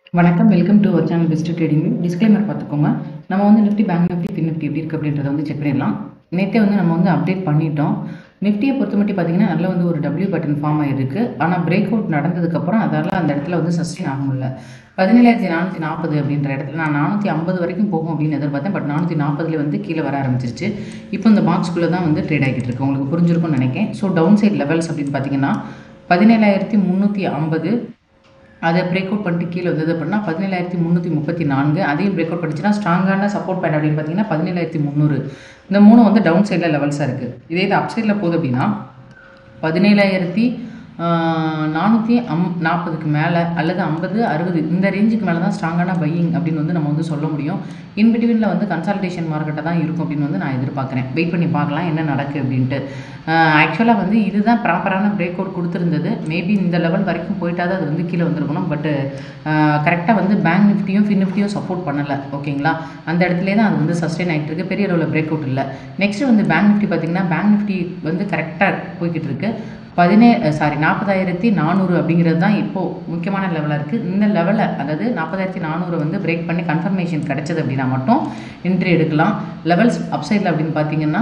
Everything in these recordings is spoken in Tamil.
வணக்கம் welcome to our channel best trading disclaimer பார்த்துக்கோங்க நம்ம வந்து நிஃப்டி பேங்க் நிஃப்டி ஃபின் நிஃப்டி எப்படி இருக்குது அப்படின்றத வந்து செக் பண்ணிடலாம் நேற்றே வந்து நம்ம வந்து அப்டேட் பண்ணிட்டோம் நிஃப்டியை பொறுத்த மட்டும் பார்த்தீங்கன்னா நல்லா வந்து ஒரு டபிள்யூ பட்டன் ஃபார்ம் ஆகிருக்கு ஆனால் பிரேக் அவுட் நடந்ததுக்கப்புறம் அதால் அந்த இடத்துல வந்து சஸ்டெயின் ஆக முடியல பதினேழாயிரத்தி நானூற்றி நாற்பது அப்படின்ற இடத்துல நான் நானூற்றி ஐம்பது வரைக்கும் போகும் அப்படின்னு எதிர்பார்த்தேன் பட் நானூற்றி நாற்பதுல வந்து கீழே வர ஆரம்பிச்சிருச்சு இப்போ இந்த பாக்ஸ்குள்ளே தான் வந்து ட்ரேட் ஆகிட்டு இருக்கு உங்களுக்கு புரிஞ்சிருக்கும்னு நினைக்கிறேன் ஸோ டவுன் சைட் லெவல்ஸ் அப்படின்னு பார்த்தீங்கன்னா பதினேழாயிரத்தி முந்நூற்றி ஐம்பது அதை பிரேக் அவுட் பண்ணிட்டு கீழே வந்தது அப்படின்னா பதினேழாயிரத்தி முந்நூற்றி முப்பத்தி நான்கு அதையும் பிரேக் அவுட் பண்ணிச்சுன்னா ஸ்ட்ராங்கான சப்போர்ட் பாயிண்ட் அப்படின்னு பார்த்தீங்கன்னா பதினேழாயிரத்தி முந்நூறு இந்த மூணு வந்து டவுன் சைடில் லெவல்ஸாக இருக்குது இதே இது அப் சைடில் போகுது அப்படின்னா பதினேழாயிரத்தி நானூற்றி அம் நாற்பதுக்கு மேலே அல்லது ஐம்பது அறுபது இந்த ரேஞ்சுக்கு மேலே தான் ஸ்ட்ராங்கான பையிங் அப்படின்னு வந்து நம்ம வந்து சொல்ல முடியும் இன்பிட்வீனில் வந்து கன்சல்டேஷன் மார்க்கெட்டை தான் இருக்கும் அப்படின்னு வந்து நான் எதிர்பார்க்குறேன் வெயிட் பண்ணி பார்க்கலாம் என்ன நடக்கு அப்படின்ட்டு ஆக்சுவலாக வந்து இதுதான் ப்ராப்பரான பிரேக் அவுட் கொடுத்துருந்தது மேபி இந்த லெவல் வரைக்கும் போயிட்டாது அது வந்து கீழே வந்திருக்கணும் பட் கரெக்டாக வந்து பேங்க் நிஃப்டியும் ஃபின் நிஃப்டியும் சப்போர்ட் பண்ணலை ஓகேங்களா அந்த இடத்துல தான் அது வந்து சஸ்டெயின் ஆகிட்டு இருக்கு பெரிய அளவில் பிரேக் அவுட் இல்லை நெக்ஸ்ட் வந்து பேங்க் நிஃப்டி பார்த்தீங்கன்னா பேங்க் நிஃப்டி வந்து கரெக்டாக போய்கிட்டு இருக்கு பதினே சாரி நாற்பதாயிரத்தி நானூறு அப்படிங்கிறது தான் இப்போது முக்கியமான லெவலாக இருக்குது இந்த லெவலில் அதாவது நாற்பதாயிரத்தி நானூறு வந்து பிரேக் பண்ணி கன்ஃபர்மேஷன் கிடைச்சது அப்படின்னா மட்டும் என்ட்ரி எடுக்கலாம் லெவல்ஸ் அப்சைடில் அப்படின்னு பார்த்தீங்கன்னா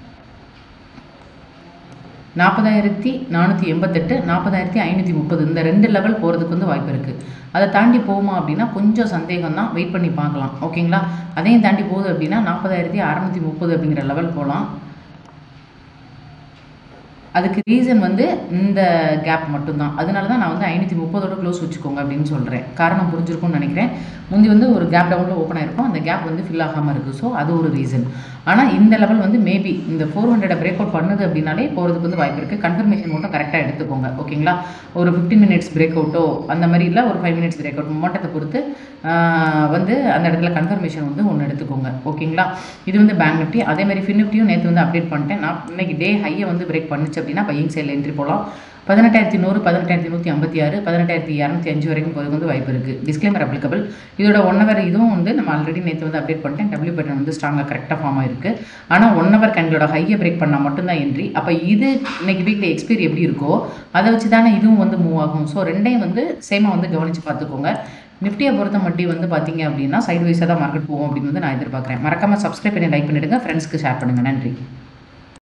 நாற்பதாயிரத்தி நானூற்றி எண்பத்தெட்டு நாற்பதாயிரத்தி ஐநூற்றி முப்பது இந்த ரெண்டு லெவல் போகிறதுக்கு வந்து வாய்ப்பு இருக்குது அதை தாண்டி போகுமா அப்படின்னா கொஞ்சம் சந்தேகம் தான் வெயிட் பண்ணி பார்க்கலாம் ஓகேங்களா அதையும் தாண்டி போகுது அப்படின்னா நாற்பதாயிரத்தி அறநூற்றி முப்பது அப்படிங்கிற லெவல் போகலாம் அதுக்கு ரீசன் வந்து இந்த கேப் மட்டும்தான் அதனால தான் நான் வந்து ஐநூற்றி முப்பதோட க்ளோஸ் வச்சுக்கோங்க அப்படின்னு சொல்கிறேன் காரணம் புரிஞ்சிருக்கும்னு நினைக்கிறேன் முந்தி வந்து ஒரு கேப் டவுனில் ஓப்பன் ஆயிருக்கும் அந்த கேப் வந்து ஃபில் ஆகாமல் இருக்குது ஸோ அது ஒரு ரீசன் ஆனால் இந்த லெவல் வந்து மேபி இந்த ஃபோர் ஹண்ட்ரட் பிரேக் அவுட் பண்ணுது அப்படின்னாலே போகிறதுக்கு வந்து வாய்ப்பு இருக்குது கன்ஃபர்மேஷன் மட்டும் கரெக்டாக எடுத்துக்கோங்க ஓகேங்களா ஒரு ஃபிஃப்டீன் மினிட்ஸ் பிரேக் அவுட்டோ அந்த மாதிரி இல்லை ஒரு ஃபைவ் மினிட்ஸ் பிரேக் அவுட் மொட்டத்தை பொறுத்து வந்து அந்த இடத்துல கன்ஃபர்மேஷன் வந்து ஒன்று எடுத்துக்கோங்க ஓகேங்களா இது வந்து பேங்க் நிஃப்டி அதே மாதிரி ஃபின் நிஃப்டியும் நேற்று வந்து அப்டேட் பண்ணிட்டேன் நான் இன்னைக்கு டே ஹையை வந்து பிரேக் பண்ணுச்சு அப்படின்னா பையிங் சைடில் என்ட்ரி போகலாம் பதினெட்டாயிரத்தி நூறு பதினெட்டாயிரத்தி நூற்றி ஐம்பத்தி ஆறு பதினெட்டாயிரத்தி இரநூத்தி அஞ்சு வரைக்கும் போகிறதுக்கு வந்து வாய்ப்பு இருக்குது டிஸ்க்ளைமர் அப்ளிகபிள் இதோட ஒன் ஹவர் இதுவும் வந்து நம்ம ஆல்ரெடி நேற்று வந்து அப்டேட் பண்ணிட்டேன் டபிள்யூ பட்டன் வந்து ஸ்ட்ராங்காக கரெக்டாக ஃபார்ம் ஆயிருக்கு ஆனால் ஒன் ஹவர் கேண்டலோட ஹையை பிரேக் பண்ணால் மட்டும்தான் என்ட்ரி அப்போ இது இன்னைக்கு வீக்கில் எக்ஸ்பீரி எப்படி இருக்கோ அதை வச்சு தானே இதுவும் வந்து மூவ் ஆகும் ஸோ ரெண்டையும் வந்து சேமாக வந்து கவனித்து பார்த்துக்கோங்க நிஃப்டியை பொறுத்த மட்டும் வந்து பார்த்தீங்க அப்படின்னா சைட் வைஸாக தான் மார்க்கெட் போகும் அப்படின்னு வந்து நான் எதிர்பார்க்குறேன் மறக்காமல் சப்ஸ்கிரைப் பண்ணி லைக் பண்ணிவிடுங்க ஃப்ரெண்ட்ஸ்க்கு ஷேர் பண்ணுங்கள் நன்றி